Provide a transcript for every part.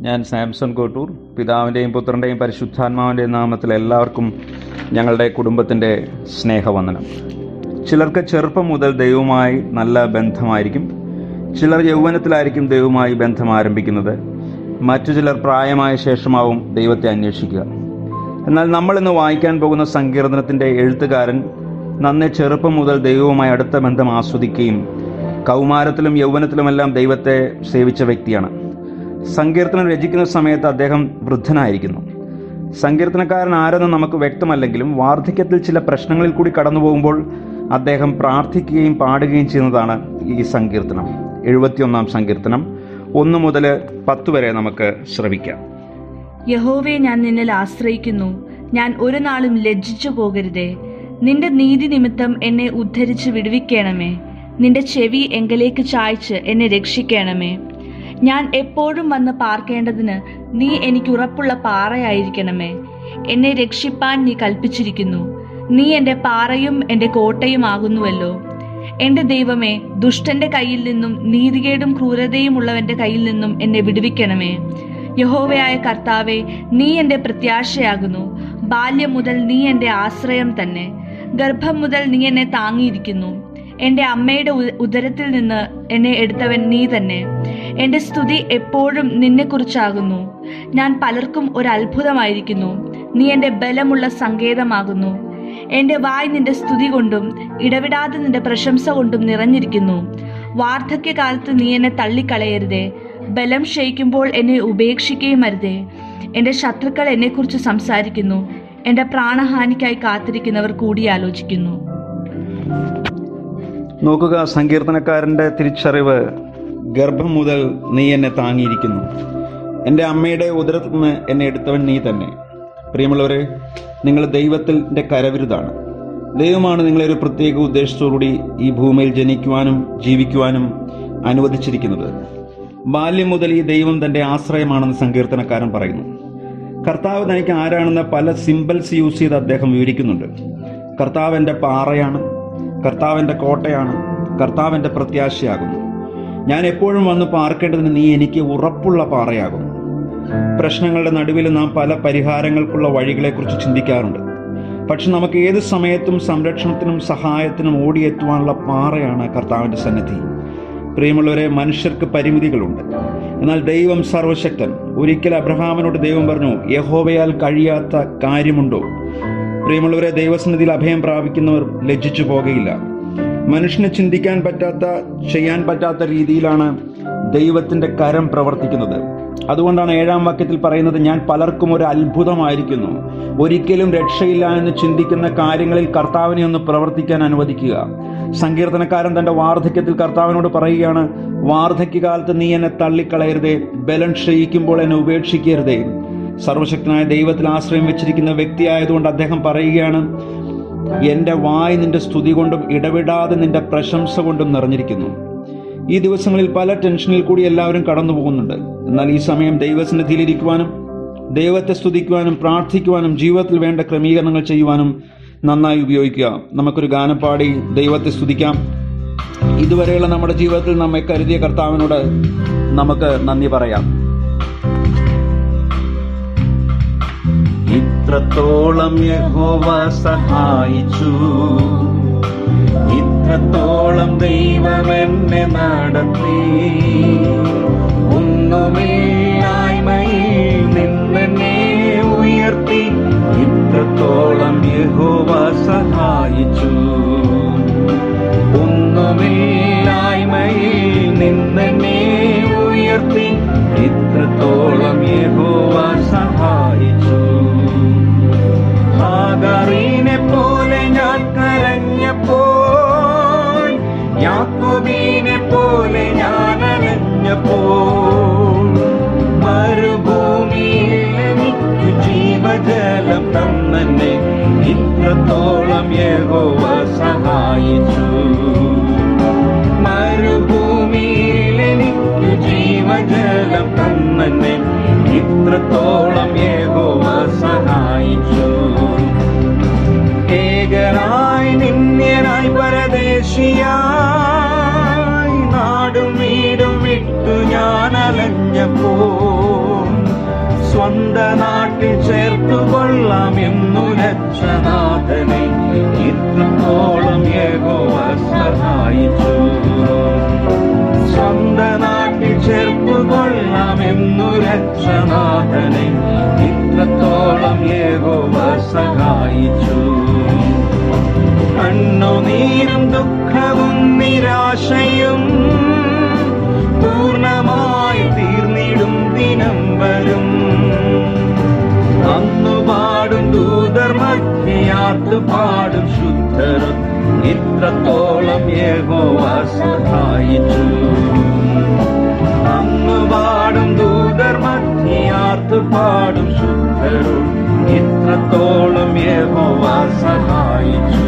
ഞാൻ സാംസൺ കോട്ടൂർ പിതാവിൻ്റെയും പുത്രൻ്റെയും പരിശുദ്ധാത്മാവിൻ്റെയും നാമത്തിൽ എല്ലാവർക്കും ഞങ്ങളുടെ കുടുംബത്തിൻ്റെ സ്നേഹവന്ദനം ചിലർക്ക് ചെറുപ്പം മുതൽ ദൈവവുമായി നല്ല ബന്ധമായിരിക്കും ചിലർ യൗവനത്തിലായിരിക്കും ദൈവവുമായി ബന്ധം ആരംഭിക്കുന്നത് മറ്റു ചിലർ പ്രായമായ ശേഷമാവും ദൈവത്തെ അന്വേഷിക്കുക എന്നാൽ നമ്മൾ ഇന്ന് വായിക്കാൻ പോകുന്ന സങ്കീർത്തനത്തിൻ്റെ എഴുത്തുകാരൻ നന്നെ ചെറുപ്പം മുതൽ ദൈവവുമായി അടുത്ത ബന്ധം ആസ്വദിക്കുകയും കൗമാരത്തിലും യൗവനത്തിലുമെല്ലാം ദൈവത്തെ സേവിച്ച വ്യക്തിയാണ് സങ്കീർത്തനം രചിക്കുന്ന സമയത്ത് അദ്ദേഹം വൃദ്ധനായിരിക്കുന്നു സങ്കീർത്തനക്കാരൻ ആരെന്ന് നമുക്ക് വ്യക്തമല്ലെങ്കിലും വാർദ്ധക്യത്തിൽ ചില പ്രശ്നങ്ങളിൽ കൂടി കടന്നു പോകുമ്പോൾ അദ്ദേഹം പ്രാർത്ഥിക്കുകയും പാടുകയും ചെയ്യുന്നതാണ് ഈ സങ്കീർത്തനം എഴുപത്തിയൊന്നാം സങ്കീർത്തനം ഒന്ന് മുതൽ പത്ത് വരെ നമുക്ക് ശ്രവിക്കാം യഹോവേ ഞാൻ നിന്നിൽ ആശ്രയിക്കുന്നു ഞാൻ ഒരു നാളും ലജ്ജിച്ചു പോകരുതേ നിന്റെ നീതി നിമിത്തം എന്നെ ഉദ്ധരിച്ച് വിടുവിക്കണമേ നിന്റെ ചെവി എങ്കിലേക്ക് ചായ്ച്ച് എന്നെ രക്ഷിക്കണമേ ഞാൻ എപ്പോഴും വന്ന് പാർക്കേണ്ടതിന് നീ എനിക്ക് ഉറപ്പുള്ള പാറയായിരിക്കണമേ എന്നെ രക്ഷിപ്പാൻ നീ കൽപ്പിച്ചിരിക്കുന്നു നീ എൻ്റെ പാറയും എൻ്റെ കോട്ടയും ആകുന്നുവല്ലോ എന്റെ ദൈവമേ ദുഷ്ടന്റെ കയ്യിൽ നിന്നും നീതികേടും ക്രൂരതയും ഉള്ളവന്റെ കയ്യിൽ നിന്നും എന്നെ വിടുവിക്കണമേ യഹോവയായ കർത്താവെ നീ എൻ്റെ പ്രത്യാശയാകുന്നു ബാല്യം മുതൽ നീ എൻ്റെ ആശ്രയം തന്നെ ഗർഭം മുതൽ നീ എന്നെ താങ്ങിയിരിക്കുന്നു എൻ്റെ അമ്മയുടെ ഉ- ഉദരത്തിൽ നിന്ന് എന്നെ എടുത്തവൻ നീ തന്നെ എൻ്റെ സ്തുതി എപ്പോഴും നിന്നെക്കുറിച്ചാകുന്നു ഞാൻ പലർക്കും ഒരു അത്ഭുതമായിരിക്കുന്നു നീ എൻ്റെ ബലമുള്ള സങ്കേതമാകുന്നു എന്റെ വായ് നിന്റെ സ്തുതി കൊണ്ടും ഇടവിടാതെ നിന്റെ പ്രശംസ കൊണ്ടും നിറഞ്ഞിരിക്കുന്നു വാർദ്ധക്യകാലത്ത് നീ എന്നെ തള്ളിക്കളയരുതേ ബലം ക്ഷയിക്കുമ്പോൾ എന്നെ ഉപേക്ഷിക്കുകയും അരുതേ എന്റെ ശത്രുക്കൾ എന്നെക്കുറിച്ച് സംസാരിക്കുന്നു എന്റെ പ്രാണഹാനിക്കായി കാത്തിരിക്കുന്നവർ കൂടിയാലോചിക്കുന്നു നോക്കുക സങ്കീർത്തനക്കാരൻ്റെ തിരിച്ചറിവ് ഗർഭം മുതൽ നീ എന്നെ താങ്ങിയിരിക്കുന്നു എൻ്റെ അമ്മയുടെ ഉദരത്തിൽ നിന്ന് എന്നെ എടുത്തവൻ നീ തന്നെ പ്രിയമുള്ളവരെ നിങ്ങൾ ദൈവത്തിൻ്റെ കരവിരുതാണ് ദൈവമാണ് നിങ്ങളെ ഒരു പ്രത്യേക ഉദ്ദേശത്തോടുകൂടി ഈ ഭൂമിയിൽ ജനിക്കുവാനും ജീവിക്കുവാനും അനുവദിച്ചിരിക്കുന്നത് ബാല്യം മുതൽ ഈ ദൈവം തൻ്റെ ആശ്രയമാണെന്ന് സങ്കീർത്തനക്കാരൻ പറയുന്നു കർത്താവ് തനിക്ക് ആരാണെന്ന് പല സിമ്പിൾസ് യൂസ് ചെയ്ത് അദ്ദേഹം വിവരിക്കുന്നുണ്ട് കർത്താവ് എൻ്റെ പാറയാണ് കർത്താവിൻ്റെ കോട്ടയാണ് കർത്താവിൻ്റെ പ്രത്യാശയാകുന്നു ഞാൻ എപ്പോഴും വന്ന് പാർക്കേണ്ടതിന് നീ എനിക്ക് ഉറപ്പുള്ള പാറയാകുന്നു പ്രശ്നങ്ങളുടെ നടുവിൽ നാം പല പരിഹാരങ്ങൾക്കുള്ള വഴികളെക്കുറിച്ച് ചിന്തിക്കാറുണ്ട് പക്ഷെ നമുക്ക് ഏത് സമയത്തും സംരക്ഷണത്തിനും സഹായത്തിനും ഓടിയെത്തുവാനുള്ള പാറയാണ് കർത്താവിൻ്റെ സന്നിധി പ്രിയമുള്ളവരെ മനുഷ്യർക്ക് പരിമിതികളുണ്ട് എന്നാൽ ദൈവം സർവശക്തൻ ഒരിക്കൽ അബ്രഹാമിനോട് ദൈവം പറഞ്ഞു യഹോവയാൽ കഴിയാത്ത കാര്യമുണ്ടോ പ്രിയമുള്ളവരെ ദൈവസന്നിധിയിൽ അഭയം പ്രാപിക്കുന്നവർ ലജ്ജിച്ചു പോകുകയില്ല മനുഷ്യന് ചിന്തിക്കാൻ പറ്റാത്ത ചെയ്യാൻ പറ്റാത്ത രീതിയിലാണ് ദൈവത്തിന്റെ കരം പ്രവർത്തിക്കുന്നത് അതുകൊണ്ടാണ് ഏഴാം വാക്യത്തിൽ പറയുന്നത് ഞാൻ പലർക്കും ഒരു അത്ഭുതമായിരിക്കുന്നു ഒരിക്കലും രക്ഷയില്ല എന്ന് ചിന്തിക്കുന്ന കാര്യങ്ങളിൽ കർത്താവിനെ ഒന്ന് പ്രവർത്തിക്കാൻ അനുവദിക്കുക സങ്കീർത്തനക്കാരൻ തന്റെ വാർദ്ധക്യത്തിൽ കർത്താവിനോട് പറയുകയാണ് വാർദ്ധക്യകാലത്ത് നീ എന്നെ തള്ളിക്കളയരുതേ ബലം ക്ഷയിക്കുമ്പോൾ എന്നെ ഉപേക്ഷിക്കരുതേ സർവശക്തനായ ദൈവത്തിൽ ആശ്രയം വെച്ചിരിക്കുന്ന വ്യക്തിയായതുകൊണ്ട് അദ്ദേഹം പറയുകയാണ് എന്റെ വായ് നിന്റെ സ്തുതി കൊണ്ടും ഇടവിടാതെ നിന്റെ പ്രശംസ കൊണ്ടും നിറഞ്ഞിരിക്കുന്നു ഈ ദിവസങ്ങളിൽ പല ടെൻഷനിൽ കൂടി എല്ലാവരും കടന്നു പോകുന്നുണ്ട് എന്നാൽ ഈ സമയം ദൈവസന്നിധിയിലിരിക്കുവാനും ദൈവത്തെ സ്തുതിക്കുവാനും പ്രാർത്ഥിക്കുവാനും ജീവിതത്തിൽ വേണ്ട ക്രമീകരണങ്ങൾ ചെയ്യുവാനും നന്നായി ഉപയോഗിക്കുക നമുക്കൊരു ഗാനം പാടി ദൈവത്തെ സ്തുതിക്കാം ഇതുവരെയുള്ള നമ്മുടെ ജീവിതത്തിൽ നമ്മെ കരുതിയ കർത്താവിനോട് നമുക്ക് നന്ദി പറയാം ഇത്രത്തോളം യഹോവ സഹായിച്ചു ഇത്രത്തോളം ദൈവം എന്നെ നടത്തി ഒന്നുമില്ലായ്മയിൽ നിന്നെ ഉയർത്തി ഇത്രത്തോളം യഹോവ സഹായിച്ചു ഒന്നുമില്ലായ്മയിൽ നിന്നെ ഉയർത്തി ഇത്രത്തോളം യഹോവ സഹായിച്ചു ആഗറിനെ പോലെ ഞാൻ കരഞ്ഞപ്പോൾ യാക്കോബിനെ പോലെ ഞാൻ അലഞ്ഞപ്പോൾ മരുഭൂമിയിൽ എനിക്ക് ജീവജലം തന്നെ ഇത്രത്തോളം യഹോവ സഹായിച്ചു മരുഭൂമിയിൽ എനിക്ക് ജീവജലം തന്നെ ഇത്രത്തോളം യഹോവ സഹായിച്ചു ഏകനായി നിന്യനായി പരദേശിയായി നാടും വീടും വിട്ടു ഞാൻ അലഞ്ഞപ്പോൾ സ്വന്ത നാട്ടിൽ ചേർത്തുകൊള്ളാം എന്നുരക്ഷനാഥനെ ഇത്രത്തോളം യഹോവ സഹായിച്ചു സ്വന്ത നാട്ടിൽ ചേർത്തുകൊള്ളാം എന്നുരക്ഷനാഥനെ ഇത്രത്തോളം യഹോവ സഹായിച്ചു കണ്ണുനീരും ദുഃഖവും നിരാശയും പൂർണ്ണമായി തീർന്നിടും ദിനം വരും അന്നു പാടും ദൂതർ മധ്യയാത്തു പാടും ശുദ്ധരും ഇത്രത്തോളം യഹോവ സഹായിച്ചു അന്നു പാടും ദൂതർ മധ്യയാത്തു പാടും ശുദ്ധരും ഇത്രത്തോളം യഹോവ സഹായിച്ചു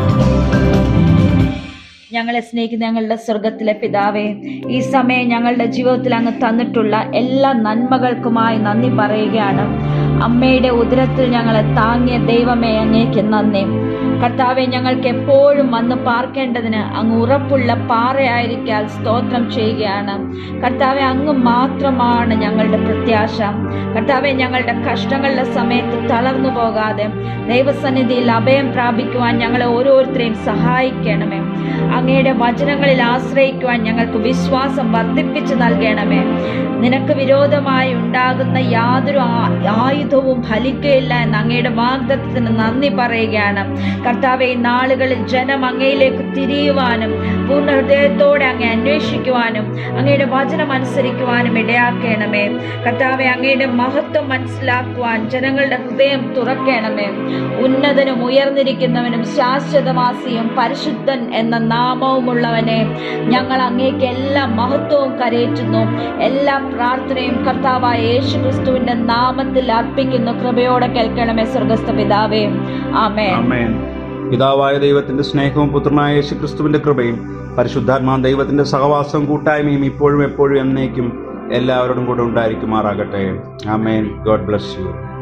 ഞങ്ങളെ സ്നേഹിക്കുന്ന ഞങ്ങളുടെ സ്വർഗത്തിലെ പിതാവേ ഈ സമയം ഞങ്ങളുടെ ജീവിതത്തിൽ അങ്ങ് തന്നിട്ടുള്ള എല്ലാ നന്മകൾക്കുമായി നന്ദി പറയുകയാണ് അമ്മയുടെ ഉദരത്തിൽ ഞങ്ങളെ താങ്ങിയ ദൈവമേ അങ്ങേക്ക് നന്ദി കർത്താവെ ഞങ്ങൾക്ക് എപ്പോഴും വന്ന് പാർക്കേണ്ടതിന് അങ്ങ് ഉറപ്പുള്ള പാറയായിരിക്കാൻ സ്തോത്രം ചെയ്യുകയാണ് കർത്താവെ അങ്ങ് മാത്രമാണ് ഞങ്ങളുടെ പ്രത്യാശ കർത്താവെ ഞങ്ങളുടെ കഷ്ടങ്ങളുടെ സമയത്ത് തളർന്നു പോകാതെ ദൈവസന്നിധിയിൽ അഭയം പ്രാപിക്കുവാൻ ഞങ്ങളെ ഓരോരുത്തരെയും സഹായിക്കണമേ അങ്ങയുടെ വചനങ്ങളിൽ ആശ്രയിക്കുവാൻ ഞങ്ങൾക്ക് വിശ്വാസം വർദ്ധിപ്പിച്ചു നൽകണമേ നിനക്ക് വിരോധമായി ഉണ്ടാകുന്ന യാതൊരു ആ- ആയുധവും ഫലിക്കുകയില്ല എന്ന് അങ്ങയുടെ വാഗ്ദത്തത്തിന് നന്ദി പറയുകയാണ് കർത്താവെ ഈ നാളുകളിൽ ജനം അങ്ങയിലേക്ക് തിരിയുവാനും പൂർണ്ണ ഹൃദയത്തോടെ അങ്ങേ അന്വേഷിക്കുവാനും അങ്ങയുടെ വചനം അനുസരിക്കുവാനും ഇടയാക്കണമേ കർത്താവെ അങ്ങയുടെ മഹത്വം മനസ്സിലാക്കുവാൻ ജനങ്ങളുടെ ഹൃദയം തുറക്കണമേ ഉന്നതനും ഉയർന്നിരിക്കുന്നവനും ശാശ്വതവാസിയും പരിശുദ്ധൻ എന്ന നാമവുമുള്ളവനെ ഞങ്ങൾ അങ്ങേക്ക് എല്ലാ മഹത്വവും കരയേറ്റുന്നു എല്ലാ പ്രാർത്ഥനയും കർത്താവായ യേശു ക്രിസ്തുവിന്റെ നാമത്തിൽ അർപ്പിക്കുന്നു കൃപയോടെ കേൾക്കണമേ സ്വർഗസ്ഥ പിതാവേ ആമേ ആമേൻ പിതാവായ ദൈവത്തിന്റെ സ്നേഹവും പുത്രനായ യേശു ക്രിസ്തുവിന്റെ കൃപയും പരിശുദ്ധാത്മാ ദൈവത്തിന്റെ സഹവാസവും കൂട്ടായ്മയും ഇപ്പോഴും എപ്പോഴും എന്നേക്കും എല്ലാവരോടും കൂടെ ഉണ്ടായിരിക്കുമാറാകട്ടെ ആമേൻ ഗോഡ് ബ്ലസ് യു